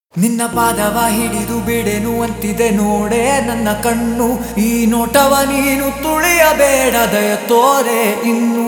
ನಿನ್ನ ಪಾದವ ಹಿಡಿದು ಬಿಡೆನು ಅಂತಿದೆ ನೋಡೆ ನನ್ನ ಕಣ್ಣು ಈ ನೋಟವ ನೀನು ತುಳಿಯಬೇಡ ದಯ ತೋರೆ ಇನ್ನು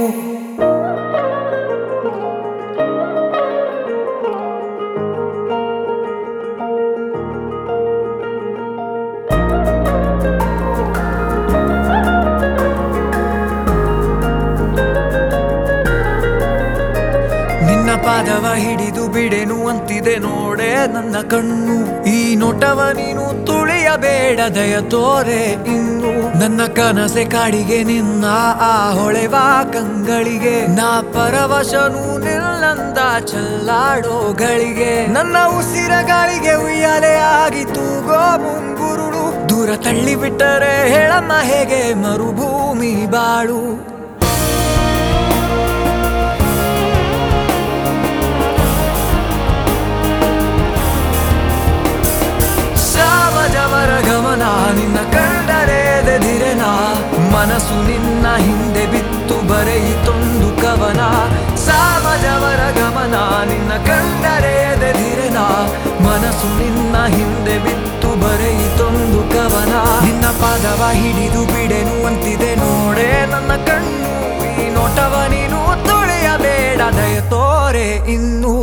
ನಿನ್ನ ಪಾದವ ಹಿಡಿದು ಬಿಡೆನು ಅಂತಿದೆ ನೋಡೆ ನನ್ನ ಕಣ್ಣು ಈ ನೋಟವ ನೀನು ತುಳಿಯಬೇಡ ದಯ ತೋರೆ ಇನ್ನು ನನ್ನ ಕನಸೆ ಕಾಡಿಗೆ ನಿನ್ನ ಆ ಹೊಳೆವ ಕಂಗಳಿಗೆ ನಾ ಪರವಶನು ನಿಲ್ಲಂದ ಚಲ್ಲಾಡೋಗಳಿಗೆ ನನ್ನ ಉಸಿರ ಗಾಳಿಗೆ ಉಯ್ಯಾಲೆ ಆಗಿ ತೂಗೋ ಮುಂಗುರುಳು ದೂರ ತಳ್ಳಿ ಬಿಟ್ಟರೆ ಹೇಳಮ್ಮ ಹೇಗೆ ಮರುಭೂಮಿ ಬಾಳು ಸಾವಜವರ ಗಮನ ನಿನ್ನ ಕಂಡರೆ ಎದೆದಿರೆನ ಮನಸ್ಸು ನಿನ್ನ ಹಿಂದೆ ಬಿತ್ತು ಬರೆಯಿತೊಂದು ಕವನ ಸಾವಜವರ ಗಮನ ನಿನ್ನ ಕಂಡರೆ ಎದೆದಿರೆನ ಮನಸ್ಸು ನಿನ್ನ ಹಿಂದೆ ಬಿತ್ತು ಬರೆಯಿತೊಂದು ಕವನ ನಿನ್ನ ಪಾದವ ಹಿಡಿದು ಬಿಡೆನು ಅಂತಿದೆ ನೋಡೆ ನನ್ನ ಕಣ್ಣು ಈ ನೋಟವ ನೀನು ತುಳಿಯಬೇಡ ದಯ ತೋರೆ ಇನ್ನು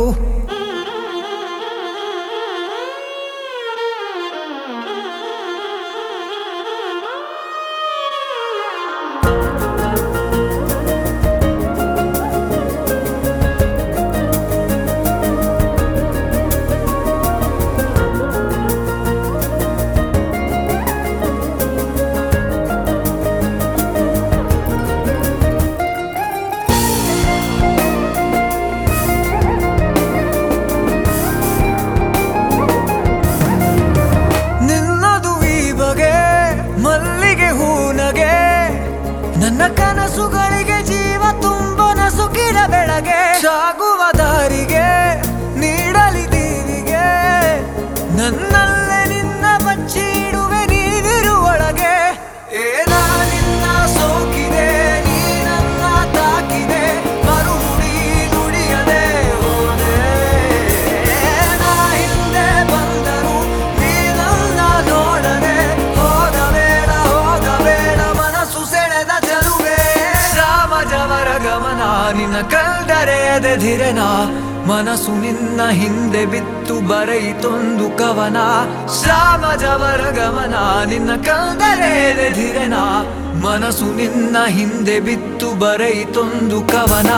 ನಿನ್ನದು ಈ ಬಗೆ ಮಲ್ಲಿಗೆ ಹೂನಗೆ ನನ್ನ ಕನಸುಗಳಿಗೆ ಜೀವ ತುಂಬ ನಸುಕಿನ ಬೆಳಗ್ಗೆ ಸಾಗುವ ದಾರಿಗೆ ನೀಡಲಿ ದೀವಿಗೆ ನನ್ನಲ್ಲೇ ನಿನ್ನ ಬಚ್ಚಿಡುವೆ ನೀವಿರುವೊಳಗೆ ಏನ ನಿನ್ನ ಸೋಕಿದೆ ನೀ ನನ್ನ ತಾಕಿದೆ ಮರುನುಡಿ ನುಡಿಯದೆ ಹೋದೆ ನಾ ಹಿಂದೆ ಬಂದರು ನೀ ನನ್ನ ನೋಡದೆ ಹೋಗಬೇಡ ಹೋಗಬೇಡ ಮನಸ್ಸು ಸೆಳೆದ ಚೆಲುವೆ ಸಾಮಜವರ ಗಮನ ನಿನ್ನ ಕಂಡರೆ ಎದೆದಿರೆನ ಮನಸ್ಸು ನಿನ್ನ ಹಿಂದೆ ಬಿತ್ತು ಬರೆಯಿತೊಂದು ಕವನ ಸಾಮಜವರ ಗಮನ ನಿನ್ನ ಕಂಡರೆ ಎದೆದಿರೆನ ಮನಸ್ಸು ನಿನ್ನ ಹಿಂದೆ ಬಿತ್ತು ಬರೆಯಿತೊಂದು ಕವನ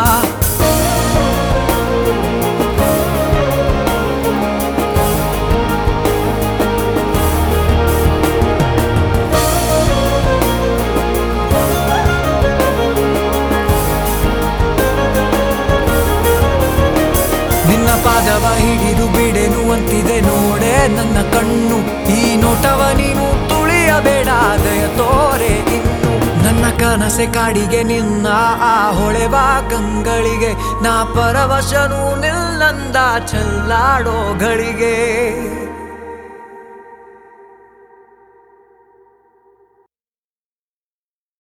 ನಿನ್ನ ಪಾದವ ಹಿಡಿದು ಬಿಡೆನು ಅಂತಿದೆ ನೋಡೆ ನನ್ನ ಕಣ್ಣು ಈ ನೋಟವ ನೀನು ತುಳಿಯಬೇಡ ದಯ ತೋರೆ ಇನ್ನು ನನ್ನ ಕನಸೆ ಕಾಡಿಗೆ ನಿನ್ನ ಆ ಹೊಳೆವ ಕಂಗಳಿಗೆ ನಾ ಪರವಶನು ನಿಲ್ಲಂದ ಚೆಲ್ಲಾಡೋ ಗಳಿಗೆ